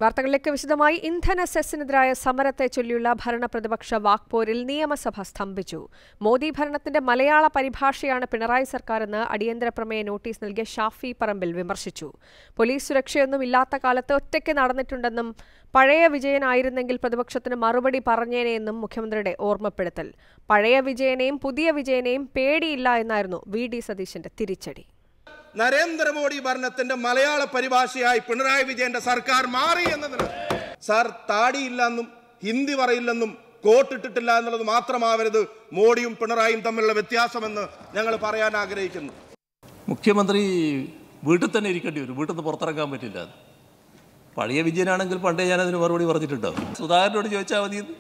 വാർത്തകളിലേക്ക് വിശദമായി ഇന്ധന സെസ്സിനെതിരായ സമരത്തെ ചൊല്ലിയുള്ള ഭരണ പ്രതിപക്ഷ വാക്പോരിൽ നിയമസഭ സ്തംഭിച്ചു മോദി ഭരണത്തിന്റെ മലയാള പരിഭാഷയാണ് പിണറായി സർക്കാരെന്ന് അടിയന്തര പ്രമേയ നോട്ടീസ് നൽകിയ ഷാഫി പറമ്പിൽ വിമർശിച്ചു പോലീസ് സുരക്ഷയൊന്നും ഇല്ലാത്ത കാലത്ത് ഒറ്റയ്ക്ക് നടന്നിട്ടുണ്ടെന്നും പഴയ വിജയനായിരുന്നെങ്കിൽ പ്രതിപക്ഷത്തിന് മറുപടി പറഞ്ഞേനെയെന്നും മുഖ്യമന്ത്രിയുടെ ഓർമ്മപ്പെടുത്തൽ പഴയ വിജയനെയും പുതിയ വിജയനെയും പേടിയില്ല എന്നായിരുന്നു വി ഡി സതീശന്റെ തിരിച്ചടി നരേന്ദ്രമോദി ഭരണത്തിന്റെ മലയാള പരിഭാഷയായി പിണറായി വിജയന്റെ സർക്കാർ മാറി എന്നതിന് സാർ താടിയില്ലെന്നും ഹിന്ദി പറയില്ലെന്നും കോട്ടിട്ടിട്ടില്ല എന്നുള്ളത് മാത്രമാവരുത് മോഡിയും പിണറായിയും തമ്മിലുള്ള വ്യത്യാസമെന്ന് ഞങ്ങൾ പറയാൻ ആഗ്രഹിക്കുന്നു മുഖ്യമന്ത്രി വീട്ടിൽ തന്നെ ഇരിക്കേണ്ടി വരും വീട്ടിൽ നിന്ന് പുറത്തിറങ്ങാൻ പറ്റില്ല അത് പഴയ വിജയനാണെങ്കിൽ പണ്ടേ ഞാൻ അതിന് മറുപടി പറഞ്ഞിട്ടുണ്ടാവും സുധാകരനോട് ചോദിച്ചാൽ മതി ഇത്.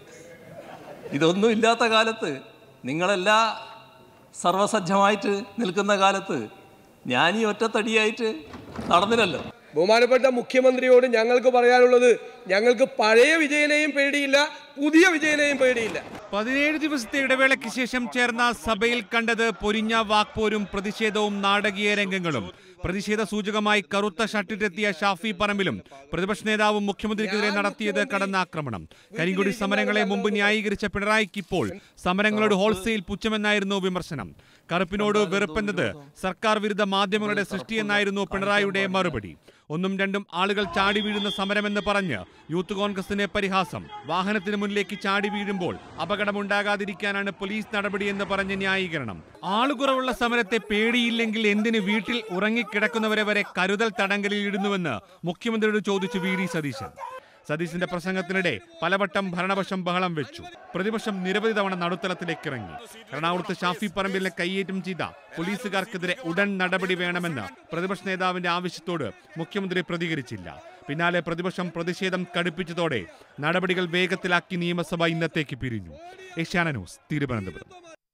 ഇതൊന്നും ഇല്ലാത്ത കാലത്ത് നിങ്ങളെല്ലാ സർവസജ്ജമായിട്ട് നിൽക്കുന്ന കാലത്ത് ഞാൻ ഈ ഒറ്റത്തടിയായിട്ട് നടന്നില്ലല്ലോ ബഹുമാനപ്പെട്ട മുഖ്യമന്ത്രിയോട് ഞങ്ങൾക്ക് പറയാനുള്ളത് ഞങ്ങൾക്ക് പഴയ വിജയനെയും പേടിയില്ല പുതിയ വിജയനെയും പേടിയില്ല പതിനേഴ് ദിവസത്തെ ഇടവേളയ്ക്ക് ശേഷം ചേർന്ന സഭയിൽ കണ്ടത് പൊരിഞ്ഞ വാക്പോരും പ്രതിഷേധവും നാടകീയ രംഗങ്ങളും പ്രതിഷേധ സൂചകമായി കറുത്ത ഷർട്ടിട്ടെത്തിയ ഷാഫി പറമ്പിലും പ്രതിപക്ഷ നേതാവും മുഖ്യമന്ത്രിക്കെതിരെ നടത്തിയത് കടന്നാക്രമണം കരിങ്കൊടി സമരങ്ങളെ മുമ്പ് ന്യായീകരിച്ച പിണറായിക്ക് ഇപ്പോൾ സമരങ്ങളോട് ഹോൾസെയിൽ പുച്ഛമെന്നായിരുന്നു വിമർശനം കറുപ്പിനോട് വെറുപ്പെന്നത് സർക്കാർ വിരുദ്ധ മാധ്യമങ്ങളുടെ സൃഷ്ടിയെന്നായിരുന്നു പിണറായിയുടെ മറുപടി ഒന്നും രണ്ടും ആളുകൾ ചാടി വീഴുന്ന സമരമെന്ന് പറഞ്ഞ് യൂത്ത് കോൺഗ്രസിന് പരിഹാസം വാഹനത്തിന് മുന്നിലേക്ക് ചാടി വീഴുമ്പോൾ അപകടമുണ്ടാകാതിരിക്കാനാണ് പോലീസ് നടപടിയെന്ന് പറഞ്ഞ് ന്യായീകരണം ആളുകുറവുള്ള സമരത്തെ പേടിയില്ലെങ്കിൽ എന്തിന് വീട്ടിൽ ഉറങ്ങിക്കിടക്കുന്നവരെ വരെ കരുതൽ തടങ്കലിൽ ഇടുന്നുവെന്ന് മുഖ്യമന്ത്രിയോട് ചോദിച്ചു വി ഡി സതീശൻ സതീശിന്റെ പ്രസംഗത്തിനിടെ പലവട്ടം ഭരണപക്ഷം ബഹളം വെച്ചു പ്രതിപക്ഷം നിരവധി തവണ നടുത്തളത്തിലേക്ക് ഇറങ്ങി എറണാകുളത്ത് ഷാഫി പറമ്പിലിനെ കയ്യേറ്റം ചെയ്ത പോലീസുകാർക്കെതിരെ ഉടൻ നടപടി വേണമെന്ന് പ്രതിപക്ഷ നേതാവിന്റെ ആവശ്യത്തോട് മുഖ്യമന്ത്രി പ്രതികരിച്ചില്ല പിന്നാലെ പ്രതിപക്ഷം പ്രതിഷേധം കടുപ്പിച്ചതോടെ നടപടികൾ വേഗത്തിലാക്കി നിയമസഭ ഇന്നത്തേക്ക് പിരിഞ്ഞു ഏഷ്യാന ന്യൂസ് തിരുവനന്തപുരം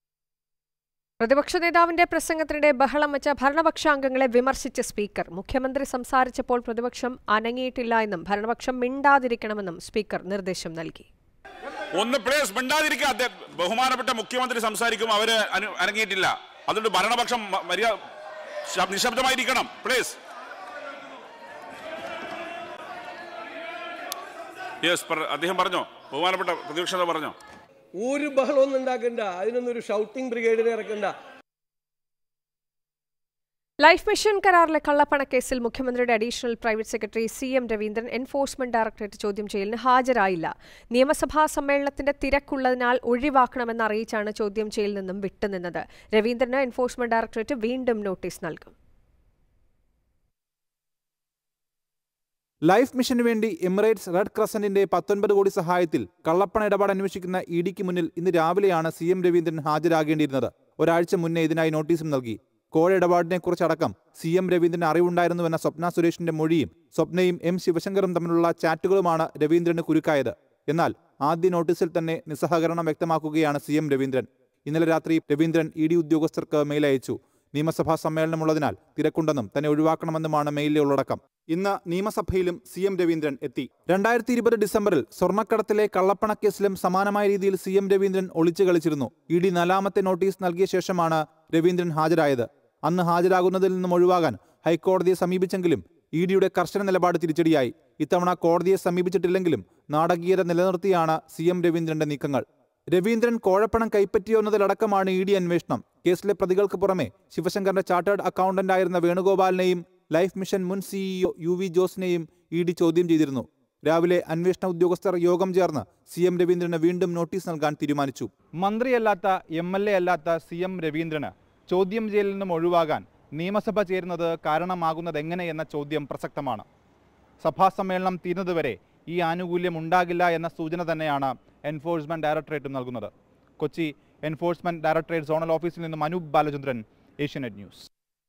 പ്രതിപക്ഷ നേതാവിന്റെ പ്രസംഗത്തിനിടെ ബഹളം വെച്ച ഭരണപക്ഷാംഗങ്ങളെ വിമർശിച്ച സ്പീക്കർ മുഖ്യമന്ത്രി സംസാരിച്ചപ്പോൾ പ്രതിപക്ഷം അനങ്ങിയിട്ടില്ല എന്നും ഭരണപക്ഷം മിണ്ടാതിരിക്കണമെന്നും സ്പീക്കർ നിർദ്ദേശം നൽകി ഒന്ന് പ്ലേസ് മിണ്ടാതിരിക്കുക അദ്ദേഹം ബഹുമാനപ്പെട്ട മുഖ്യമന്ത്രി സംസാരിക്കും അവര് അനു- അനങ്ങിയിട്ടില്ല അതുകൊണ്ട് ഭരണപക്ഷം മ- മര്യാദ ശ- നിശബ്ദമായിരിക്കണം പ്ലീസ് യെസ് അദ്ദേഹം പറഞ്ഞോ ബഹുമാനപ്പെട്ട പ്രതിപക്ഷ നേതാവ് പറഞ്ഞോ ഒരു ബഹളമൊന്നും ഉണ്ടാക്കണ്ട അതിനൊന്നും ഒരു ഷൗട്ടിംഗ് ബ്രിഗേഡിനെ ഇറക്കണ്ട ലൈഫ് മിഷൻ കരാറിലെ കള്ളപ്പണക്കേസിൽ മുഖ്യമന്ത്രിയുടെ additional private secretary C M Raveendran enforcement directorate ചോദ്യം ചെയ്യലിന് ഹാജരായില്ല നിയമസഭാ സമ്മേളനത്തിന്റെ തിരക്കുള്ളതിനാൽ ഒഴിവാക്കണമെന്ന് അറിയിച്ചാണ് ചോദ്യം ചെയ്യലിൽ നിന്നും വിട്ടുനിന്നത് രവീന്ദ്രന് എൻഫോഴ്സ്മെന്റ് ഡയറക്ടറേറ്റ് വീണ്ടും നോട്ടീസ് നൽകും ലൈഫ് മിഷന് വേണ്ടി എമിറേറ്റ്സ് റെഡ് ക്രസന്റിന്റെ പത്തൊൻപത് കോടി സഹായത്തിൽ കള്ളപ്പണ ഇടപാട് അന്വേഷിക്കുന്ന ഇ ഡിക്ക് മുന്നിൽ ഇന്ന് രാവിലെയാണ് സി എം രവീന്ദ്രൻ ഹാജരാകേണ്ടിയിരുന്നത് ഒരാഴ്ച മുന്നേ ഇതിനായി നോട്ടീസും നൽകി കോഴ ഇടപാടിനെക്കുറിച്ചടക്കം സി എം രവീന്ദ്രന് അറിവുണ്ടായിരുന്നുവെന്ന സ്വപ്ന സുരേഷിന്റെ മൊഴിയും സ്വപ്നയും എം ശിവശങ്കറും തമ്മിലുള്ള ചാറ്റുകളുമാണ് രവീന്ദ്രന് കുരുക്കായത് എന്നാൽ ആദ്യ നോട്ടീസിൽ തന്നെ നിസ്സഹകരണം വ്യക്തമാക്കുകയാണ് സി എം രവീന്ദ്രൻ ഇന്നലെ രാത്രി രവീന്ദ്രൻ ഇ ഡി ഉദ്യോഗസ്ഥർക്ക് മെയിൽ അയച്ചു നിയമസഭാ സമ്മേളനമുള്ളതിനാൽ തിരക്കുണ്ടെന്നും തന്നെ ഒഴിവാക്കണമെന്നുമാണ് മെയിലിലെ ഉള്ളടക്കം ഇന്ന് നിയമസഭയിലും സി എം രവീന്ദ്രൻ എത്തി രണ്ടായിരത്തി ഇരുപത് ഡിസംബറിൽ സ്വർണ്ണക്കടത്തിലെ കള്ളപ്പണക്കേസിലും സമാനമായ രീതിയിൽ സി എം രവീന്ദ്രൻ ഒളിച്ചു കളിച്ചിരുന്നു ഇ ഡി നാലാമത്തെ നോട്ടീസ് നൽകിയ ശേഷമാണ് രവീന്ദ്രൻ ഹാജരായത് അന്ന് ഹാജരാകുന്നതിൽ നിന്നും ഒഴിവാകാൻ ഹൈക്കോടതിയെ സമീപിച്ചെങ്കിലും ഇ ഡിയുടെ കർശന നിലപാട് തിരിച്ചടിയായി ഇത്തവണ കോടതിയെ സമീപിച്ചിട്ടില്ലെങ്കിലും നാടകീയത നിലനിർത്തിയാണ് സി എം രവീന്ദ്രന്റെ നീക്കങ്ങൾ രവീന്ദ്രൻ കോഴപ്പണം കൈപ്പറ്റിയോ എന്നതിലടക്കമാണ് ഇ ഡി അന്വേഷണം കേസിലെ പ്രതികൾക്ക് പുറമെ ശിവശങ്കറിന്റെ ചാർട്ടേഡ് അക്കൗണ്ടന്റായിരുന്ന വേണുഗോപാലിനെയും ലൈഫ് മിഷൻ മുൻ സിഇഒ യു വി ജോസിനെയും ഇ ഡി ചോദ്യം ചെയ്തിരുന്നു രാവിലെ അന്വേഷണ ഉദ്യോഗസ്ഥർ യോഗം ചേർന്ന് സി എം രവീന്ദ്രന് വീണ്ടും നോട്ടീസ് നൽകാൻ തീരുമാനിച്ചു മന്ത്രിയല്ലാത്ത എം എൽ എ അല്ലാത്ത സി എം രവീന്ദ്രന് ചോദ്യം ചെയ്യലിൽ നിന്നും ഒഴിവാകാൻ നിയമസഭ ചേരുന്നത് കാരണമാകുന്നത് എങ്ങനെ എന്ന ചോദ്യം പ്രസക്തമാണ് സഭാ സമ്മേളനം തീരുന്നതുവരെ ഈ ആനുകൂല്യം ഉണ്ടാകില്ല എന്ന സൂചന തന്നെയാണ് എൻഫോഴ്സ്മെന്റ് ഡയറക്ടറേറ്റും നൽകുന്നത് കൊച്ചി എൻഫോഴ്സ്മെന്റ് ഡയറക്ടറേറ്റ് സോണൽ ഓഫീസിൽ നിന്നും അനൂപ് ബാലചന്ദ്രൻ ഏഷ്യനെറ്റ് ന്യൂസ്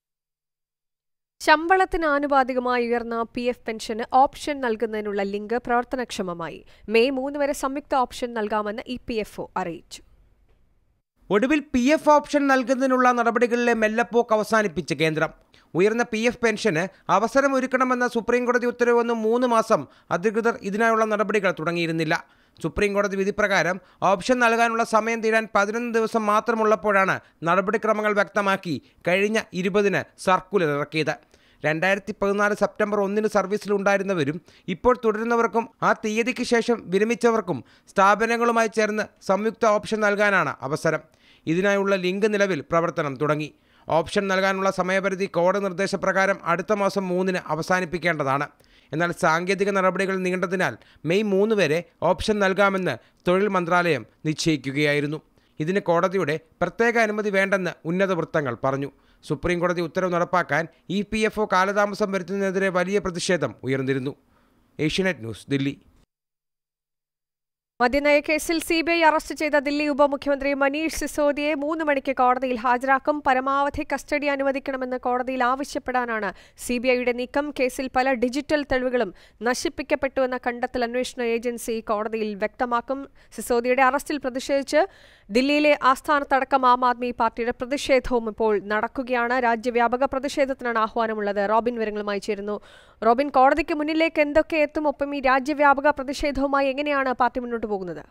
ശമ്പളത്തിന് ആനുപാതികമായി ഉയർന്ന പി എഫ് പെൻഷന് ഓപ്ഷൻ നൽകുന്നതിനുള്ള ലിങ്ക് പ്രവർത്തനക്ഷമമായി മെയ് മൂന്ന് വരെ സംയുക്ത ഓപ്ഷൻ നൽകാമെന്ന് ഇ പി എഫ് ഒ അറിയിച്ചു ഒടുവിൽ പി എഫ് ഓപ്ഷൻ നൽകുന്നതിനുള്ള നടപടികളിലെ മെല്ലപ്പോക്ക് അവസാനിപ്പിച്ച് കേന്ദ്രം ഉയർന്ന പി എഫ് പെൻഷന് അവസരമൊരുക്കണമെന്ന സുപ്രീം കോടതി ഉത്തരവ് വന്ന് മൂന്ന് മാസം അധികൃതർ ഇതിനായുള്ള നടപടികൾ തുടങ്ങിയിരുന്നില്ല സുപ്രീം കോടതി വിധി പ്രകാരം ഓപ്ഷൻ നൽകാനുള്ള സമയം തീരാൻ പതിനൊന്ന് ദിവസം മാത്രമുള്ളപ്പോഴാണ് നടപടിക്രമങ്ങൾ വ്യക്തമാക്കി കഴിഞ്ഞ ഇരുപതിന് സർക്കുലർ ഇറക്കിയത് രണ്ടായിരത്തി പതിനാല് സെപ്റ്റംബർ ഒന്നിന് സർവീസിലുണ്ടായിരുന്നവരും ഇപ്പോൾ തുടരുന്നവർക്കും ആ തീയതിക്ക് ശേഷം വിരമിച്ചവർക്കും സ്ഥാപനങ്ങളുമായി ചേർന്ന് സംയുക്ത ഓപ്ഷൻ നൽകാനാണ് അവസരം ഇതിനായുള്ള ലിങ്ക് നിലവിൽ പ്രവർത്തനം തുടങ്ങി ഓപ്ഷൻ നൽകാനുള്ള സമയപരിധി കോടതി നിർദ്ദേശപ്രകാരം അടുത്ത മാസം മൂന്നിന് അവസാനിപ്പിക്കേണ്ടതാണ് എന്നാൽ സാങ്കേതിക നടപടികൾ നീണ്ടതിനാൽ മെയ് മൂന്ന് വരെ ഓപ്ഷൻ നൽകാമെന്ന് തൊഴിൽ മന്ത്രാലയം നിശ്ചയിക്കുകയായിരുന്നു ഇതിന് കോടതിയുടെ പ്രത്യേക അനുമതി വേണ്ടെന്ന് ഉന്നത വൃത്തങ്ങൾ പറഞ്ഞു സുപ്രീം കോടതി ഉത്തരവ് നടപ്പാക്കാൻ ഇ പി എഫ് ഒ കാലതാമസം വരുത്തുന്നതിനെതിരെ വലിയ പ്രതിഷേധം ഉയർന്നിരുന്നു ഏഷ്യനെറ്റ് ന്യൂസ് ദില്ലി മദ്യനയ കേസിൽ സി ബി ഐ അറസ്റ്റ് ചെയ്ത ദില്ലി ഉപമുഖ്യമന്ത്രി മനീഷ് സിസോദിയെ മൂന്ന് മണിക്ക് കോടതിയിൽ ഹാജരാക്കും പരമാവധി കസ്റ്റഡി അനുവദിക്കണമെന്ന് കോടതിയിൽ ആവശ്യപ്പെടാനാണ് സി ബി ഐയുടെ നീക്കം കേസിൽ പല ഡിജിറ്റൽ തെളിവുകളും നശിപ്പിക്കപ്പെട്ടുവെന്ന കണ്ടെത്തൽ അന്വേഷണ ഏജൻസി കോടതിയിൽ വ്യക്തമാക്കും സിസോദിയുടെ അറസ്റ്റിൽ പ്രതിഷേധിച്ച് ദില്ലിയിലെ ആസ്ഥാനത്തടക്കം ആം ആദ്മി പാർട്ടിയുടെ പ്രതിഷേധവും ഇപ്പോൾ നടക്കുകയാണ് രാജ്യവ്യാപക പ്രതിഷേധത്തിനാണ് ആഹ്വാനമുള്ളത് റോബിൻ വിവരങ്ങളുമായി ചേരുന്നു റോബിൻ കോടതിക്ക് മുന്നിലേക്ക് എന്തൊക്കെ എത്തും ഒപ്പം ഈ രാജ്യവ്യാപക പ്രതിഷേധവുമായി എങ്ങനെയാണ് പാർട്ടി മുന്നോട്ട് പോകുന്നത്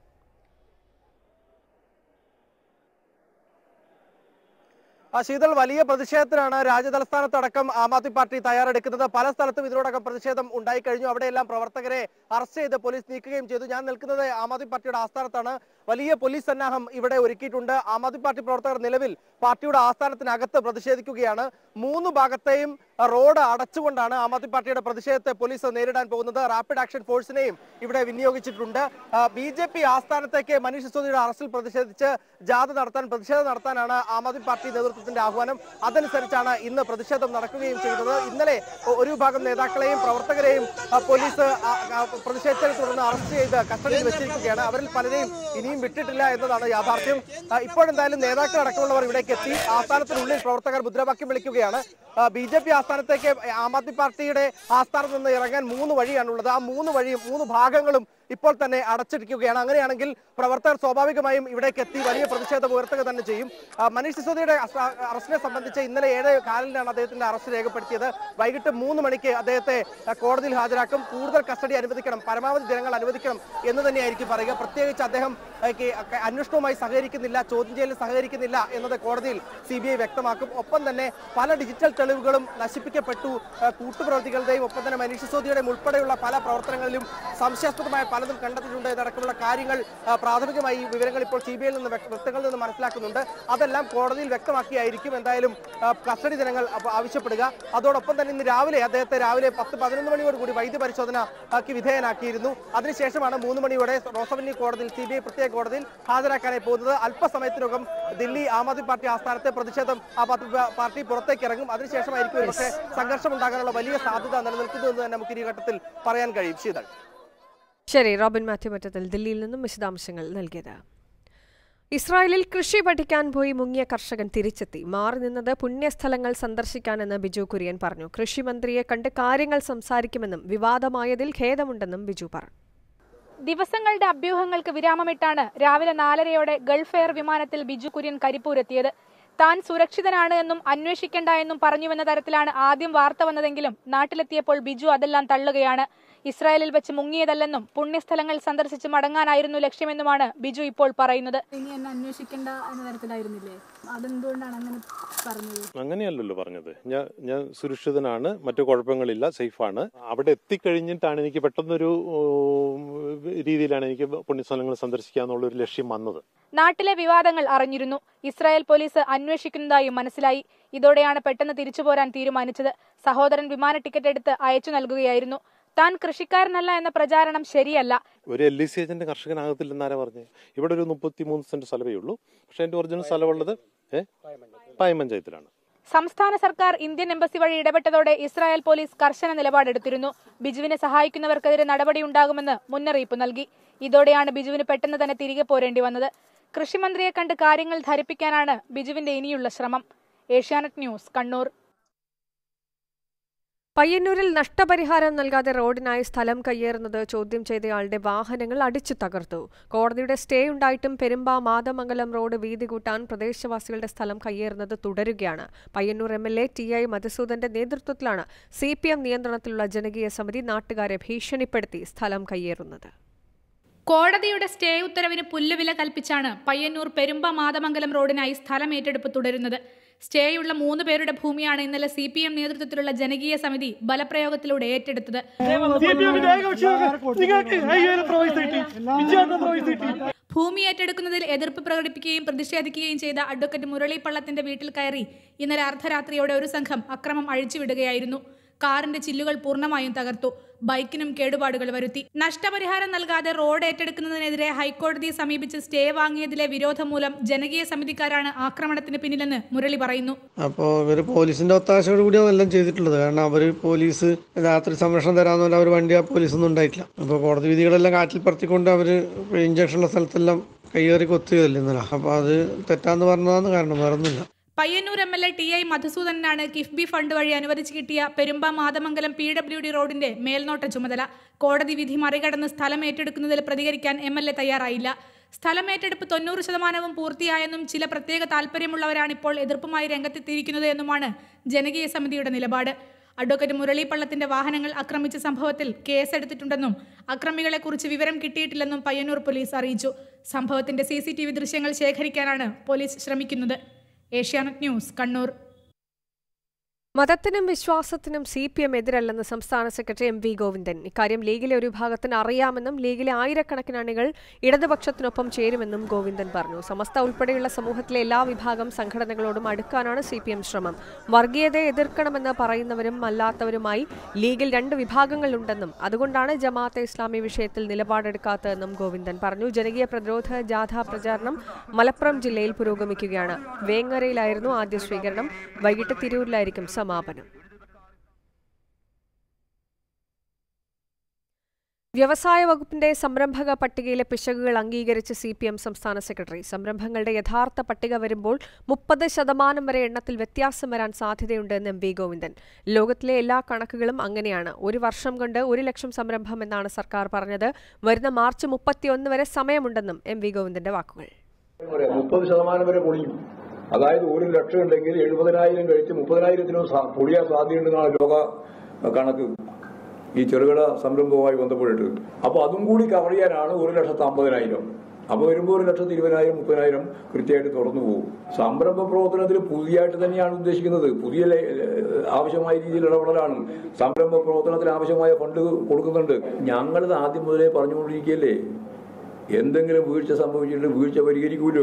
ആ ശീതൾ വലിയ പ്രതിഷേധത്തിനാണ് രാജ്യതലസ്ഥാനത്തടക്കം ആം ആദ്മി പാർട്ടി തയ്യാറെടുക്കുന്നത് പല സ്ഥലത്തും ഇതിനോടകം പ്രതിഷേധം ഉണ്ടായി കഴിഞ്ഞു അവിടെയെല്ലാം പ്രവർത്തകരെ അറസ്റ്റ് ചെയ്ത് പോലീസ് നീക്കുകയും ചെയ്തു ഞാൻ നിൽക്കുന്നത് ആം ആദ്മി പാർട്ടിയുടെ ആസ്ഥാനത്താണ് വലിയ പോലീസ് സന്നാഹം ഇവിടെ ഒരുക്കിയിട്ടുണ്ട് ആം ആദ്മി പാർട്ടി പ്രവർത്തകർ നിലവിൽ പാർട്ടിയുടെ ആസ്ഥാനത്തിനകത്ത് പ്രതിഷേധിക്കുകയാണ് മൂന്ന് ഭാഗത്തെയും റോഡ് അടച്ചുകൊണ്ടാണ് ആം ആദ്മി പാർട്ടിയുടെ പ്രതിഷേധത്തെ പോലീസ് നേരിടാൻ പോകുന്നത് റാപ്പിഡ് ആക്ഷൻ ഫോഴ്സിനെയും ഇവിടെ വിനിയോഗിച്ചിട്ടുണ്ട് ബി ജെ പി ആസ്ഥാനത്തേക്ക് മനീഷ് സിസോദിയുടെ അറസ്റ്റിൽ പ്രതിഷേധിച്ച് ജാഥ നടത്താൻ പ്രതിഷേധം നടത്താനാണ് ആം ആദ്മി പാർട്ടി നേതൃത്വത്തിന്റെ ആഹ്വാനം അതനുസരിച്ചാണ് ഇന്ന് പ്രതിഷേധം നടക്കുകയും ചെയ്യുന്നത് ഇന്നലെ ഒ- ഒരു വിഭാഗം നേതാക്കളെയും പ്രവർത്തകരെയും ആ, പോലീസ് ആ, ആ, പ്രതിഷേധത്തെ തുടർന്ന് അറസ്റ്റ് ചെയ്ത് കസ്റ്റഡിയിൽ വെച്ചിരിക്കുകയാണ് അവരിൽ പലരെയും ഇനിയും വിട്ടിട്ടില്ല എന്നതാണ് യാഥാർത്ഥ്യം ആ, ഇപ്പോഴെന്തായാലും നേതാക്കൾ അടക്കമുള്ളവർ ഇവിടേക്ക് എത്തി ആസ്ഥാനത്തിനുള്ളിൽ പ്രവർത്തകർ മുദ്രാവാക്യം വിളിക്കുകയാണ് ബി ജെ പി ആസ്ഥാനത്തേക്ക് ആം ആദ്മി പാർട്ടിയുടെ ആസ്ഥാനത്ത് നിന്ന് ഇറങ്ങാൻ മൂന്ന് വഴിയാണുള്ളത് ആ മൂന്ന് വഴിയും മൂന്ന് ഭാഗങ്ങളും ഇപ്പോൾ തന്നെ അടച്ചിരിക്കുകയാണ് അങ്ങനെയാണെങ്കിൽ പ്രവർത്തകർ സ്വാഭാവികമായും ഇവിടേക്ക് എത്തി വലിയ പ്രതിഷേധം ഉയർത്തുക തന്നെ ചെയ്യും ആ, മനീഷ് സിസോദിയുടെ അസ- അറസ്റ്റിനെ സംബന്ധിച്ച് ഇന്നലെ ഏഴ് കാലിലാണ് അദ്ദേഹത്തിന്റെ അറസ്റ്റ് രേഖപ്പെടുത്തിയത് വൈകിട്ട് മൂന്ന് മണിക്ക് അദ്ദേഹത്തെ ആ, കോടതിയിൽ ഹാജരാക്കും കൂടുതൽ കസ്റ്റഡി അനുവദിക്കണം പരമാവധി ജനങ്ങൾ അനുവദിക്കണം എന്ന് തന്നെയായിരിക്കും പറയുക പ്രത്യേകിച്ച് അദ്ദേഹം ആ, ക്ക് അന്വേഷണവുമായി സഹകരിക്കുന്നില്ല ചോദ്യം ചെയ്യലിൽ സഹകരിക്കുന്നില്ല എന്നത് കോടതിയിൽ സി ബി ഐ വ്യക്തമാക്കും ഒപ്പം തന്നെ പല ഡിജിറ്റൽ തെളിവുകളും നശിപ്പിക്കപ്പെട്ടു ആ, കൂട്ടുപ്രവർത്തികളുടെയും ഒപ്പം തന്നെ മനീഷ് സിസോദിയുടെയും ഉൾപ്പെടെയുള്ള പല പ്രവർത്തനങ്ങളിലും സംശയാസ്പദമായ പലതും കണ്ടെത്തിയിട്ടുണ്ട് എന്നടക്കമുള്ള കാര്യങ്ങൾ ആ, പ്രാഥമികമായി ഈ വിവരങ്ങൾ ഇപ്പോൾ സി ബി ഐയിൽ നിന്ന് വ്യക്ത- വൃത്തങ്ങളിൽ നിന്ന് മനസ്സിലാക്കുന്നുണ്ട് അതെല്ലാം കോടതിയിൽ വ്യക്തമാക്കിയായിരിക്കും എന്തായാലും ആ, കസ്റ്റഡി ദിനങ്ങൾ അപ്പ- ആവശ്യപ്പെടുക അതോടൊപ്പം തന്നെ ഇന്ന് രാവിലെ അദ്ദേഹത്തെ രാവിലെ പത്ത് പതിനൊന്ന് മണിയോട് കൂടി വൈദ്യ പരിശോധന ആക്കി വിധേയനാക്കിയിരുന്നു അതിനുശേഷമാണ് മൂന്ന് മണിയോടെ റോസവന്യൂ കോടതിയിൽ സി ബി ഐ പ്രത്യേക കോടതിയിൽ ഹാജരാക്കാനായി പോകുന്നത് അല്പസമയത്തിനകം ദില്ലി ആം ആദ്മി പാർട്ടി ആസ്ഥാനത്തെ പ്രതിഷേധം ആ പാർട്ടി- പാർട്ടി പുറത്തേക്ക് ഇറങ്ങും അതിനുശേഷമായിരിക്കും പക്ഷേ സംഘർഷം ഉണ്ടാകാനുള്ള വലിയ സാധ്യത നിലനിൽക്കുന്നു എന്ന് തന്നെ നമുക്ക് ഈ ഘട്ടത്തിൽ പറയാൻ കഴിയും ശീതൾ ശരി റോബിൻ മാത്യു മറ്റത്തിൽ ദില്ലിയിൽ നിന്നും വിശദാംശങ്ങൾ നൽകിയത് ഇസ്രായേലിൽ കൃഷി പഠിക്കാൻ പോയി മുങ്ങിയ കർഷകൻ തിരിച്ചെത്തി മാറി നിന്നത് പുണ്യസ്ഥലങ്ങൾ സന്ദർശിക്കാനെന്ന് ബിജു കുര്യൻ പറഞ്ഞു കൃഷിമന്ത്രിയെ കണ്ട് കാര്യങ്ങൾ സംസാരിക്കുമെന്നും വിവാദമായതിൽ ഖേദമുണ്ടെന്നും ബിജു പറഞ്ഞു ദിവസങ്ങളുടെ അഭ്യൂഹങ്ങൾക്ക് വിരാമമിട്ടാണ് രാവിലെ നാലരയോടെ ഗൾഫ് എയർ വിമാനത്തിൽ ബിജു കുര്യൻ കരിപ്പൂരെത്തിയത് താൻ സുരക്ഷിതനാണ് എന്നും അന്വേഷിക്കേണ്ട എന്നും പറഞ്ഞുവെന്ന തരത്തിലാണ് ആദ്യം വാർത്ത വന്നതെങ്കിലും നാട്ടിലെത്തിയപ്പോൾ ബിജു അതെല്ലാം തള്ളുകയാണ് ഇസ്രായേലിൽ വെച്ച് മുങ്ങിയതല്ലെന്നും പുണ്യസ്ഥലങ്ങൾ സന്ദർശിച്ച് മടങ്ങാനായിരുന്നു ലക്ഷ്യമെന്നുമാണ് ബിജു ഇപ്പോൾ പറയുന്നത് ഇനി എന്നെ അന്വേഷിക്കേണ്ട എന്ന തരത്തിലായിരുന്നില്ലേ അതെന്തുകൊണ്ടാണ് അങ്ങനെ പറഞ്ഞത് അങ്ങനെയല്ലല്ലോ പറഞ്ഞത് ഞാൻ ഞാൻ സുരക്ഷിതനാണ് മറ്റു കുഴപ്പങ്ങളില്ല സേഫാണ് അവിടെ എത്തിക്കഴിഞ്ഞിട്ടാണ് എനിക്ക് പെട്ടെന്നൊരു ഉം, രീതിയിലാണ് എനിക്ക് പുണ്യസ്ഥലങ്ങൾ സന്ദർശിക്കുക എന്നുള്ള ഒരു ലക്ഷ്യം വന്നത് നാട്ടിലെ വിവാദങ്ങൾ അറിഞ്ഞിരുന്നു ഇസ്രായേൽ പോലീസ് അന്വേഷിക്കുന്നതായും മനസ്സിലായി ഇതോടെയാണ് പെട്ടെന്ന് തിരിച്ചു പോരാൻ തീരുമാനിച്ചത് സഹോദരൻ വിമാന ടിക്കറ്റ് എടുത്ത് അയച്ചു നൽകുകയായിരുന്നു താൻ കൃഷിക്കാരനല്ല എന്ന പ്രചാരണം ശരിയല്ല ഒരു എൽ ഇ സി ഏജന്റ് കർഷകനാകത്തില്ലെന്നാരാ പറഞ്ഞത് ഇവിടെ ഒരു മുപ്പത്തിമൂന്ന് സെന്റ് സ്ഥലമേ ഉള്ളൂ പക്ഷെ എന്റെ ഒറിജിനൽ സ്ഥലമുള്ളത് ഏഹ് പായം പഞ്ചായത്തിലാണ് സംസ്ഥാന സർക്കാർ ഇന്ത്യൻ എംബസി വഴി ഇടപെട്ടതോടെ ഇസ്രായേൽ പോലീസ് കർശന നിലപാടെടുത്തിരുന്നു ബിജുവിനെ സഹായിക്കുന്നവർക്കെതിരെ നടപടിയുണ്ടാകുമെന്ന് മുന്നറിയിപ്പ് നൽകി ഇതോടെയാണ് ബിജുവിന് പെട്ടെന്ന് തന്നെ തിരികെ പോരേണ്ടി വന്നത് കൃഷിമന്ത്രിയെ കണ്ട് കാര്യങ്ങൾ ധരിപ്പിക്കാനാണ് ബിജുവിന്റെ ഇനിയുള്ള ശ്രമം ഏഷ്യാനെറ്റ് ന്യൂസ് കണ്ണൂർ പയ്യന്നൂരിൽ നഷ്ടപരിഹാരം നൽകാതെ റോഡിനായി സ്ഥലം കയ്യേറുന്നത് ചോദ്യം ചെയ്തയാളുടെ വാഹനങ്ങൾ അടിച്ചു തകർത്തു കോടതിയുടെ സ്റ്റേ ഉണ്ടായിട്ടും പെരുമ്പ മാതമംഗലം റോഡ് വീതി കൂട്ടാൻ പ്രദേശവാസികളുടെ സ്ഥലം കയ്യേറുന്നത് തുടരുകയാണ് Payyanur M L A T I മധുസൂദന്റെ നേതൃത്വത്തിലാണ് സി പി എം നിയന്ത്രണത്തിലുള്ള ജനകീയ സമിതി നാട്ടുകാരെ ഭീഷണിപ്പെടുത്തി സ്ഥലം കയ്യേറുന്നത് കോടതിയുടെ സ്റ്റേ ഉത്തരവിന് പുല്ലുവില കൽപ്പിച്ചാണ് പയ്യന്നൂർ പെരുമ്പ മാതമംഗലം റോഡിനായി സ്ഥലം ഏറ്റെടുപ്പ് തുടരുന്നത് സ്റ്റേയുള്ള മൂന്ന് പേരുടെ ഭൂമിയാണ് ഇന്നലെ സി പി എം നേതൃത്വത്തിലുള്ള ജനകീയ സമിതി ബലപ്രയോഗത്തിലൂടെ ഏറ്റെടുത്തത് ഭൂമി ഏറ്റെടുക്കുന്നതിൽ എതിർപ്പ് പ്രകടിപ്പിക്കുകയും പ്രതിഷേധിക്കുകയും ചെയ്ത അഡ്വക്കേറ്റ് മുരളി പള്ളത്തിന്റെ വീട്ടിൽ കയറി ഇന്നലെ അർദ്ധരാത്രിയോടെ ഒരു സംഘം അക്രമം അഴിച്ചുവിടുകയായിരുന്നു കാറിന്റെ ചില്ലുകൾ പൂർണ്ണമായും തകർത്തു ബൈക്കിനും കേടുപാടുകൾ വരുത്തി നഷ്ടപരിഹാരം നൽകാതെ റോഡ് ഏറ്റെടുക്കുന്നതിനെതിരെ ഹൈക്കോടതിയെ സമീപിച്ച് സ്റ്റേ വാങ്ങിയതിലെ വിരോധം മൂലം ജനകീയ സമിതിക്കാരാണ് ആക്രമണത്തിന് പിന്നിലെന്ന് മുരളി പറയുന്നു അപ്പോൾ ഇവർ പോലീസിന്റെ ഒത്താശയോട് കൂടിയാണ് എല്ലാം ചെയ്തിട്ടുള്ളത് കാരണം അവർ പോലീസ് രാത്രി സംരക്ഷണം തരാമെന്ന് പറഞ്ഞാൽ അവർ വണ്ടി ആ പോലീസൊന്നും ഉണ്ടായിട്ടില്ല അപ്പോൾ കോടതി വിധികളെല്ലാം കാറ്റിൽ പറത്തിക്കൊണ്ട് അവർ ഇഞ്ചക്ഷനുള്ള സ്ഥലത്തെല്ലാം കയ്യേറി കൊത്തുകയല്ലേ ഇന്നലെ അപ്പോൾ അത് തെറ്റാന്ന് പറഞ്ഞതാണ് കാരണം വേറൊന്നുമില്ല Payyanur M L A T I മധുസൂദനാണ് കിഫ്ബി ഫണ്ട് വഴി അനുവദിച്ചു കിട്ടിയ Perumba Mathamangalam P W D റോഡിന്റെ മേൽനോട്ട ചുമതല കോടതി വിധി മറികടന്ന് സ്ഥലം ഏറ്റെടുക്കുന്നതിൽ പ്രതികരിക്കാൻ എം എൽ എ തയ്യാറായില്ല സ്ഥലം ഏറ്റെടുപ്പ് തൊണ്ണൂറ് ശതമാനവും പൂർത്തിയായെന്നും ചില പ്രത്യേക താൽപ്പര്യമുള്ളവരാണ് ഇപ്പോൾ എതിർപ്പുമായി രംഗത്തെത്തിയിരിക്കുന്നത് എന്നുമാണ് ജനകീയ സമിതിയുടെ നിലപാട് അഡ്വക്കേറ്റ് മുരളി പള്ളത്തിന്റെ വാഹനങ്ങൾ ആക്രമിച്ച സംഭവത്തിൽ കേസെടുത്തിട്ടുണ്ടെന്നും അക്രമികളെക്കുറിച്ച് വിവരം കിട്ടിയിട്ടില്ലെന്നും പയ്യന്നൂർ പോലീസ് അറിയിച്ചു സംഭവത്തിന്റെ സി ദൃശ്യങ്ങൾ ശേഖരിക്കാനാണ് പോലീസ് ശ്രമിക്കുന്നത് ഏഷ്യാനെറ്റ് ന്യൂസ് കണ്ണൂർ മതത്തിനും വിശ്വാസത്തിനും സി പി എം എതിരല്ലെന്ന് സംസ്ഥാന സെക്രട്ടറി എം വി ഗോവിന്ദൻ ഇക്കാര്യം ലീഗിലെ ഒരു വിഭാഗത്തിന് അറിയാമെന്നും ലീഗിലെ ആയിരക്കണക്കിന് അണികൾ ഇടതുപക്ഷത്തിനൊപ്പം ചേരുമെന്നും ഗോവിന്ദൻ പറഞ്ഞു സമസ്ത ഉൾപ്പെടെയുള്ള സമൂഹത്തിലെ എല്ലാ വിഭാഗം സംഘടനകളോടും അടുക്കാനാണ് സി പി എം ശ്രമം വർഗീയതയെ എതിർക്കണമെന്ന് പറയുന്നവരും അല്ലാത്തവരുമായി ലീഗിൽ രണ്ട് വിഭാഗങ്ങളുണ്ടെന്നും അതുകൊണ്ടാണ് ജമാഅത്തെ ഇസ്ലാമി വിഷയത്തിൽ നിലപാടെടുക്കാത്തതെന്നും ഗോവിന്ദൻ പറഞ്ഞു ജനകീയ പ്രതിരോധ ജാഥ പ്രചാരണം മലപ്പുറം ജില്ലയിൽ പുരോഗമിക്കുകയാണ് വേങ്ങരയിലായിരുന്നു ആദ്യ സ്വീകരണം വൈകിട്ട് തിരൂരിലായിരിക്കും സമാപനം വ്യവസായ വകുപ്പിന്റെ സംരംഭക പട്ടികയിലെ പിശകുകൾ അംഗീകരിച്ച് സി പി എം സംസ്ഥാന സെക്രട്ടറി സംരംഭങ്ങളുടെ യഥാർത്ഥ പട്ടിക വരുമ്പോൾ മുപ്പത് ശതമാനം വരെ എണ്ണത്തിൽ വ്യത്യാസം വരാൻ സാധ്യതയുണ്ട് എന്ന് എം വി ഗോവിന്ദൻ ലോകത്തിലെ എല്ലാ കണക്കുകളും അങ്ങനെയാണ് ഒരു വർഷം കൊണ്ട് ഒരു ലക്ഷം സംരംഭം എന്നാണ് സർക്കാർ പറഞ്ഞത് വരുന്ന മാർച്ച് മുപ്പത്തിയൊന്ന് വരെ സമയമുണ്ടെന്നും എം വി ഗോവിന്ദന്റെ വാക്കുകൾ മുപ്പത് ശതമാനം വരെ പൊളിയും അതായത് ഒരു ലക്ഷം ഉണ്ടെങ്കിൽ എഴുപതിനായിരം കഴിച്ച് മുപ്പതിനായിരത്തിനും സാ- പൊളിയാൻ സാധ്യതയുണ്ടെന്നാണ് ലോക കണക്ക് ഈ ചെറുകിട സംരംഭവുമായി ബന്ധപ്പെട്ടിട്ട് അപ്പോൾ അതും കൂടി കവർ ചെയ്യാനാണ് ഒരു ലക്ഷത്തി അമ്പതിനായിരം അപ്പോൾ വരുമ്പോൾ ഒരു ലക്ഷത്തി ഇരുപതിനായിരം മുപ്പതിനായിരം കൃത്യമായിട്ട് തുറന്നു പോകും സംരംഭ പ്രവർത്തനത്തിൽ പുതിയതായിട്ട് തന്നെയാണ് ഉദ്ദേശിക്കുന്നത് പുതിയ ലെ- ആവശ്യമായ രീതിയിൽ ഇടപെടലാണ് സംരംഭ പ്രവർത്തനത്തിന് ആവശ്യമായ ഫണ്ട് കൊടുക്കുന്നുണ്ട് ഞങ്ങളിത് ആദ്യം മുതലേ പറഞ്ഞുകൊണ്ടിരിക്കുകയല്ലേ എന്തെങ്കിലും വീഴ്ച സംഭവിച്ചിട്ട് വീഴ്ച പരിഹരിക്കൂലോ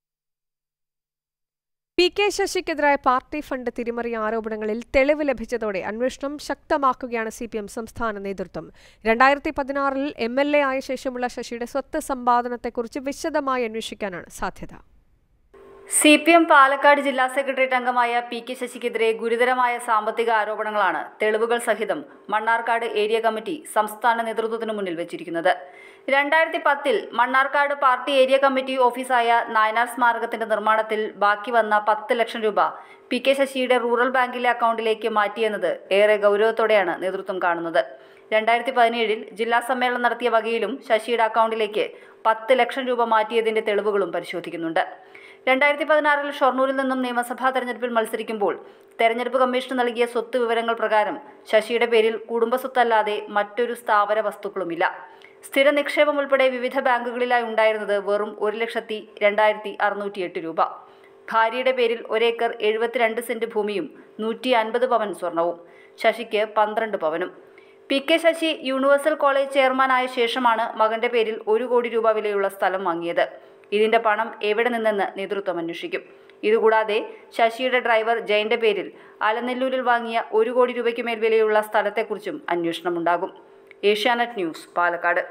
പി കെ ശശിക്കെതിരായ പാർട്ടി ഫണ്ട് തിരിമറി ആരോപണങ്ങളിൽ തെളിവ് ലഭിച്ചതോടെ അന്വേഷണം ശക്തമാക്കുകയാണ് സി പി എം സംസ്ഥാന നേതൃത്വം രണ്ടായിരത്തി പതിനാറിൽ എം എൽ എ ആയ ശേഷമുള്ള ശശിയുടെ സ്വത്ത് സമ്പാദനത്തെക്കുറിച്ച് വിശദമായി അന്വേഷിക്കാനാണ് സാധ്യത സി പി എം പാലക്കാട് ജില്ലാ സെക്രട്ടേറിയറ്റ് അംഗമായ പി കെ ശശിക്കെതിരെ ഗുരുതരമായ സാമ്പത്തിക ആരോപണങ്ങളാണ് തെളിവുകൾ സഹിതം മണ്ണാർക്കാട് ഏരിയ കമ്മിറ്റി സംസ്ഥാന നേതൃത്വത്തിനു മുന്നിൽ വെച്ചിരിക്കുന്നത് രണ്ടായിരത്തി പത്തിൽ മണ്ണാർക്കാട് പാർട്ടി ഏരിയ കമ്മിറ്റി ഓഫീസായ നായനാർ സ്മാരകത്തിന്റെ നിർമ്മാണത്തിൽ ബാക്കി വന്ന പത്ത് ലക്ഷം രൂപ പി കെ ശശിയുടെ റൂറൽ ബാങ്കിലെ അക്കൗണ്ടിലേക്ക് മാറ്റിയെന്നത് ഏറെ ഗൗരവത്തോടെയാണ് നേതൃത്വം കാണുന്നത് രണ്ടായിരത്തി പതിനേഴിൽ ജില്ലാ സമ്മേളനം നടത്തിയ വകയിലും ശശിയുടെ അക്കൗണ്ടിലേക്ക് പത്ത് ലക്ഷം രൂപ മാറ്റിയതിന്റെ തെളിവുകളും പരിശോധിക്കുന്നുണ്ട് രണ്ടായിരത്തി പതിനാറിൽ ഷൊർണൂരിൽ നിന്നും നിയമസഭാ തെരഞ്ഞെടുപ്പിൽ മത്സരിക്കുമ്പോൾ തെരഞ്ഞെടുപ്പ് കമ്മീഷൻ നൽകിയ സ്വത്ത് വിവരങ്ങൾ പ്രകാരം ശശിയുടെ പേരിൽ കുടുംബസ്വത്തല്ലാതെ മറ്റൊരു സ്ഥാവര വസ്തുക്കളുമില്ല സ്ഥിര നിക്ഷേപം ഉൾപ്പെടെ വിവിധ ബാങ്കുകളിലായി ഉണ്ടായിരുന്നത് വെറും ഒരു ലക്ഷത്തി രണ്ടായിരത്തി അറുന്നൂറ്റി എട്ട് രൂപ ഭാര്യയുടെ പേരിൽ ഒരേക്കർ എഴുപത്തിരണ്ട് സെന്റ് ഭൂമിയും നൂറ്റി അൻപത് പവൻ സ്വർണവും ശശിക്ക് പന്ത്രണ്ട് പവനും P K Sasi universal college ചെയർമാനായ ശേഷമാണ് മകന്റെ പേരിൽ ഒരു കോടി രൂപ വിലയുള്ള സ്ഥലം വാങ്ങിയത് ഇതിന്റെ പണം എവിടെ നിന്നെന്ന് നേതൃത്വം അന്വേഷിക്കും ഇതുകൂടാതെ ശശിയുടെ ഡ്രൈവർ ജയന്റെ പേരിൽ അലനെല്ലൂരിൽ വാങ്ങിയ ഒരു കോടി രൂപയ്ക്ക് മേൽ വിലയുള്ള സ്ഥലത്തെക്കുറിച്ചും അന്വേഷണമുണ്ടാകും ഏഷ്യാനെറ്റ് ന്യൂസ് പാലക്കാട്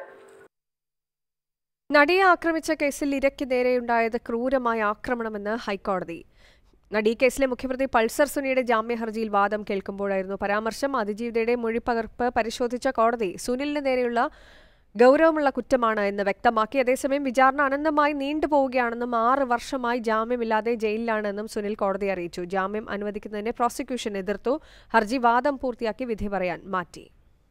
നടിയെ ആക്രമിച്ച കേസിൽ ഇരയ്ക്ക് നേരെയുണ്ടായത് ക്രൂരമായ ആക്രമണമെന്ന് ഹൈക്കോടതി നടി കേസിലെ മുഖ്യപ്രതി പൾസർ സുനിയുടെ ജാമ്യ ഹർജിയിൽ വാദം കേൾക്കുമ്പോഴായിരുന്നു പരാമർശം അതിജീവിതയുടെ മൊഴിപ്പകർപ്പ് പരിശോധിച്ച കോടതി സുനിലിന് നേരെയുള്ള ഗൗരവമുള്ള കുറ്റമാണ് എന്ന് വ്യക്തമാക്കി അതേസമയം വിചാരണ അനന്തമായി നീണ്ടുപോവുകയാണെന്നും ആറ് വർഷമായി ജാമ്യമില്ലാതെ ജയിലിലാണെന്നും സുനിൽ കോടതിയെ അറിയിച്ചു ജാമ്യം അനുവദിക്കുന്നതിനെ പ്രോസിക്യൂഷൻ എതിർത്തു ഹർജി വാദം പൂർത്തിയാക്കി വിധി പറയാൻ മാറ്റി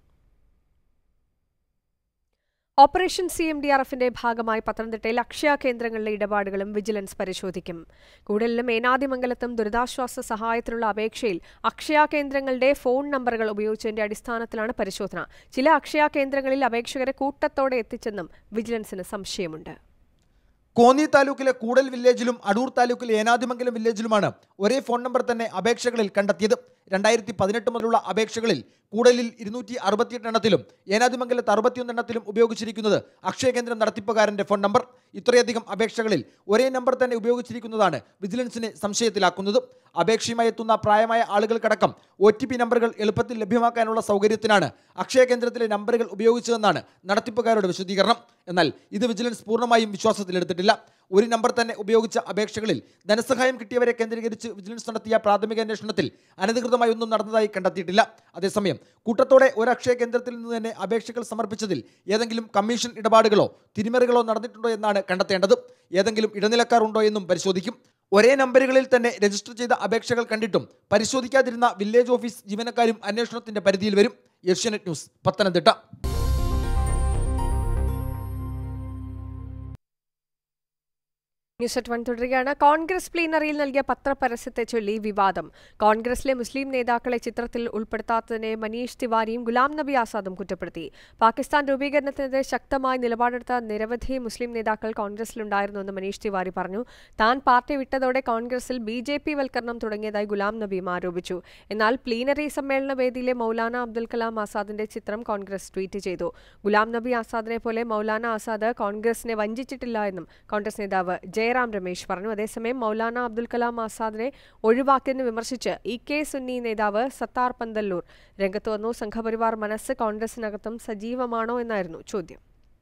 operation C M D R എഫിന്റെ ഭാഗമായി പത്തനംതിട്ടയിൽ അക്ഷയ കേന്ദ്രങ്ങളിലെ ഇടപാടുകളും വിജിലൻസ് പരിശോധിക്കും കൂടുതലും ഏനാദിമംഗലത്തും ദുരിതാശ്വാസ സഹായത്തിനുള്ള അപേക്ഷയിൽ അക്ഷയ കേന്ദ്രങ്ങളുടെ ഫോൺ നമ്പറുകൾ ഉപയോഗിച്ചതിന്റെ അടിസ്ഥാനത്തിലാണ് പരിശോധന ചില അക്ഷയ കേന്ദ്രങ്ങളിൽ അപേക്ഷകരെ കൂട്ടത്തോടെ എത്തിച്ചെന്നും വിജിലൻസിന് സംശയമുണ്ട് കോന്നി താലൂക്കിലെ കൂടൽ വില്ലേജിലും അടൂർ താലൂക്കിലെ ഏനാദിമംഗലം വില്ലേജിലുമാണ് ഒരേ ഫോൺ നമ്പർ തന്നെ അപേക്ഷകളിൽ കണ്ടെത്തിയത് രണ്ടായിരത്തി പതിനെട്ട് മുതലുള്ള അപേക്ഷകളിൽ കൂടലിൽ ഇരുന്നൂറ്റി അറുപത്തിയെട്ട് എണ്ണത്തിലും ഏനാദിമംഗലത്ത് അറുപത്തിയൊന്ന് എണ്ണത്തിലും ഉപയോഗിച്ചിരിക്കുന്നത് അക്ഷയ കേന്ദ്രം നടത്തിപ്പുകാരന്റെ ഫോൺ നമ്പർ ഇത്രയധികം അപേക്ഷകളിൽ ഒരേ നമ്പർ തന്നെ ഉപയോഗിച്ചിരിക്കുന്നതാണ് വിജിലൻസിനെ സംശയത്തിലാക്കുന്നത് അപേക്ഷയുമായി എത്തുന്ന പ്രായമായ ആളുകൾക്കടക്കം ഒ ടി പി നമ്പറുകൾ എളുപ്പത്തിൽ ലഭ്യമാക്കാനുള്ള സൗകര്യത്തിനാണ് അക്ഷയ കേന്ദ്രത്തിലെ നമ്പറുകൾ ഉപയോഗിച്ചതെന്നാണ് നടത്തിപ്പുകാരുടെ വിശദീകരണം എന്നാൽ ഇത് വിജിലൻസ് പൂർണ്ണമായും വിശ്വാസത്തിലെടുത്തിട്ടില്ല ഒരു നമ്പർ തന്നെ ഉപയോഗിച്ച അപേക്ഷകളിൽ ധനസഹായം കിട്ടിയവരെ കേന്ദ്രീകരിച്ച് വിജിലൻസ് നടത്തിയ പ്രാഥമിക അന്വേഷണത്തിൽ അനധികൃതമായി ഒന്നും നടന്നതായി കണ്ടെത്തിയിട്ടില്ല അതേസമയം കൂട്ടത്തോടെ ഒരു അക്ഷയ കേന്ദ്രത്തിൽ നിന്ന് തന്നെ അപേക്ഷകൾ സമർപ്പിച്ചതിൽ ഏതെങ്കിലും കമ്മീഷൻ ഇടപാടുകളോ തിരിമറികളോ നടന്നിട്ടുണ്ടോ എന്നാണ് കണ്ടെത്തേണ്ടത് ഏതെങ്കിലും ഇടനിലക്കാർ ഉണ്ടോ എന്നും പരിശോധിക്കും ഒരേ നമ്പറുകളിൽ തന്നെ രജിസ്റ്റർ ചെയ്ത അപേക്ഷകൾ കണ്ടിട്ടും പരിശോധിക്കാതിരുന്ന വില്ലേജ് ഓഫീസ് ജീവനക്കാരും അന്വേഷണത്തിന്റെ പരിധിയിൽ വരും Asianet news Pathanamthitta news at one തുടരുകയാണ് കോൺഗ്രസ് പ്ലീനറിയിൽ നൽകിയ പത്രപരസ്യത്തെ ചൊല്ലി വിവാദം കോൺഗ്രസിലെ മുസ്ലിം നേതാക്കളെ ചിത്രത്തിൽ ഉൾപ്പെടുത്താത്തതിനെ മനീഷ് തിവാരിയും ഗുലാം നബി ആസാദും കുറ്റപ്പെടുത്തി പാകിസ്ഥാൻ രൂപീകരണത്തിനെതിരെ ശക്തമായി നിലപാടെടുത്ത നിരവധി മുസ്ലിം നേതാക്കൾ കോൺഗ്രസിലുണ്ടായിരുന്നുവെന്ന് മനീഷ് തിവാരി പറഞ്ഞു താൻ പാർട്ടി വിട്ടതോടെ കോൺഗ്രസിൽ ബി ജെ പി വൽക്കരണം തുടങ്ങിയതായി ഗുലാം നബിയും ആരോപിച്ചു എന്നാൽ പ്ലീനറി സമ്മേളന വേദിയിലെ മൗലാന അബ്ദുൽ കലാം ആസാദിന്റെ ചിത്രം കോൺഗ്രസ് ട്വീറ്റ് ചെയ്തു ഗുലാം നബി ആസാദിനെ പോലെ മൗലാന ആസാദ് കോൺഗ്രസിനെ വഞ്ചിച്ചിട്ടില്ല എന്നും കോൺഗ്രസ് നേതാവ് ജയറാം രമേശ് പറഞ്ഞു അതേസമയം മൗലാന അബ്ദുൽ കലാം ആസാദിനെ ഒഴിവാക്കിയെന്ന് വിമർശിച്ച് ഇ കെ സുന്നി നേതാവ് സത്താർ പന്തല്ലൂർ രംഗത്ത് വന്നു സംഘപരിവാർ മനസ്സ് കോൺഗ്രസിനകത്തും സജീവമാണോ എന്നായിരുന്നു ചോദ്യം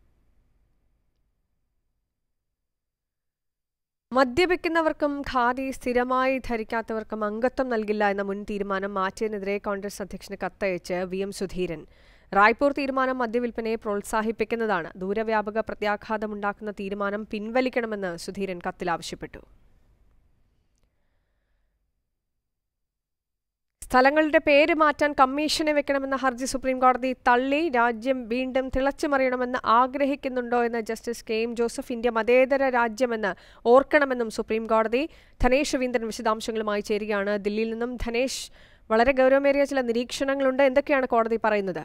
മദ്യപിക്കുന്നവർക്കും ഖാദി സ്ഥിരമായി ധരിക്കാത്തവർക്കും അംഗത്വം നൽകില്ല എന്ന മുൻ തീരുമാനം മാറ്റിയതിനെതിരെ കോൺഗ്രസ് അധ്യക്ഷന് കത്തയച്ച് വി എം സുധീരൻ റായ്പൂർ തീരുമാനം മദ്യവിൽപ്പനയെ പ്രോത്സാഹിപ്പിക്കുന്നതാണ് ദൂരവ്യാപക പ്രത്യാഘാതമുണ്ടാക്കുന്ന തീരുമാനം പിൻവലിക്കണമെന്ന് സുധീരൻ കത്തിൽ ആവശ്യപ്പെട്ടു സ്ഥലങ്ങളുടെ പേര് മാറ്റാൻ കമ്മീഷനെ വെക്കണമെന്ന ഹർജി സുപ്രീം കോടതി തള്ളി രാജ്യം വീണ്ടും തിളച്ചുമറിയണമെന്ന് ആഗ്രഹിക്കുന്നുണ്ടോ എന്ന് justice K M Joseph India മതേതര രാജ്യമെന്ന് ഓർക്കണമെന്നും സുപ്രീം കോടതി ധനേഷ് രവീന്ദ്രൻ വിശദാംശങ്ങളുമായി ചേരുകയാണ് ദില്ലിയിൽ നിന്നും ധനേഷ് വളരെ ഗൗരവമേറിയ ചില നിരീക്ഷണങ്ങളുണ്ട് എന്തൊക്കെയാണ് കോടതി പറയുന്നത്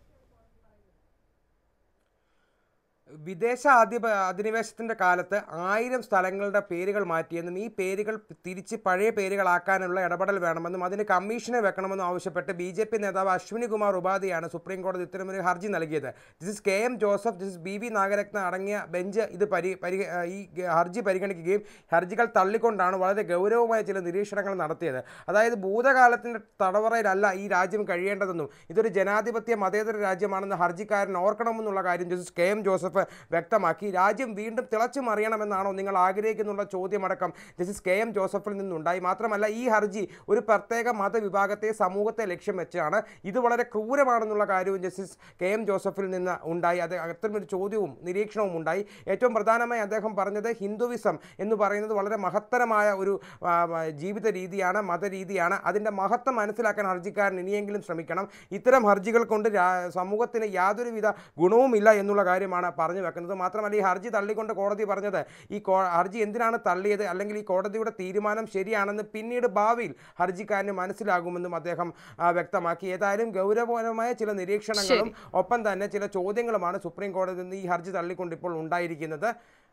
വിദേശ അധി അധിനിവേശത്തിൻ്റെ കാലത്ത് ആയിരം സ്ഥലങ്ങളുടെ പേരുകൾ മാറ്റിയെന്നും ഈ പേരുകൾ തിരിച്ച് പഴയ പേരുകളാക്കാനുള്ള ഇടപെടൽ വേണമെന്നും അതിന് കമ്മീഷനെ വെക്കണമെന്നും ആവശ്യപ്പെട്ട് ബി ജെ പി നേതാവ് അശ്വിനി കുമാർ ഉപാധിയാണ് സുപ്രീം കോടതി ഇത്തരമൊരു ഹർജി നൽകിയത് justice K M Joseph justice B V Nagarathna അടങ്ങിയ ബെഞ്ച് ഇത് പരി പരി ഈ ഹർജി പരിഗണിക്കുകയും ഹർജികൾ തള്ളിക്കൊണ്ടാണ് വളരെ ഗൗരവമായ ചില നിരീക്ഷണങ്ങൾ നടത്തിയത് അതായത് ഭൂതകാലത്തിൻ്റെ തടവറയിലല്ല ഈ രാജ്യം കഴിയേണ്ടതെന്നും ഇതൊരു ജനാധിപത്യ മതേതര രാജ്യമാണെന്ന് ഹർജിക്കാരൻ ഓർക്കണമെന്നുള്ള കാര്യം ജസ്റ്റിസ് കെ എം ജോസഫ് വ്യക്തമാക്കി രാജ്യം വീണ്ടും തിളച്ചു മറിയണമെന്നാണോ നിങ്ങൾ ആഗ്രഹിക്കുന്നുള്ള ചോദ്യമടക്കം ജസ്റ്റിസ് കെ എം ജോസഫിൽ നിന്നുണ്ടായി മാത്രമല്ല ഈ ഹർജി ഒരു പ്രത്യേക മതവിഭാഗത്തെ സമൂഹത്തെ ലക്ഷ്യം വെച്ചാണ് ഇത് വളരെ ക്രൂരമാണെന്നുള്ള കാര്യവും ജസ്റ്റിസ് കെ എം ജോസഫിൽ നിന്ന് ഉണ്ടായി അത് അത്തരമൊരു ചോദ്യവും നിരീക്ഷണവും ഉണ്ടായി ഏറ്റവും പ്രധാനമായി അദ്ദേഹം പറഞ്ഞത് ഹിന്ദുവിസം എന്ന് പറയുന്നത് വളരെ മഹത്തരമായ ഒരു ആ, ആ, ജീവിത രീതിയാണ് മതരീതിയാണ് അതിൻ്റെ മഹത്വം മനസ്സിലാക്കാൻ ഹർജിക്കാരൻ ഇനിയെങ്കിലും ശ്രമിക്കണം ഇത്തരം ഹർജികൾ കൊണ്ട് രാ- സമൂഹത്തിന് യാതൊരുവിധ ഗുണവുമില്ല എന്നുള്ള കാര്യമാണ് പറഞ്ഞു വെക്കുന്നത് മാത്രമല്ല ഈ ഹർജി തള്ളിക്കൊണ്ട് കോടതി പറഞ്ഞത് ഈ കോ ഹർജി എന്തിനാണ് തള്ളിയത് അല്ലെങ്കിൽ ഈ കോടതിയുടെ തീരുമാനം ശരിയാണെന്ന് പിന്നീട് ഭാവിയിൽ ഹർജിക്കാരന് മനസ്സിലാകുമെന്നും അദ്ദേഹം ആ, വ്യക്തമാക്കി ഏതായാലും ഗൗരവപരമായ ചില നിരീക്ഷണങ്ങളും ഒപ്പം തന്നെ ചില ചോദ്യങ്ങളുമാണ് സുപ്രീം കോടതി നിന്ന് ഈ ഹർജി തള്ളിക്കൊണ്ട് ഇപ്പോൾ ഉണ്ടായിരിക്കുന്നത്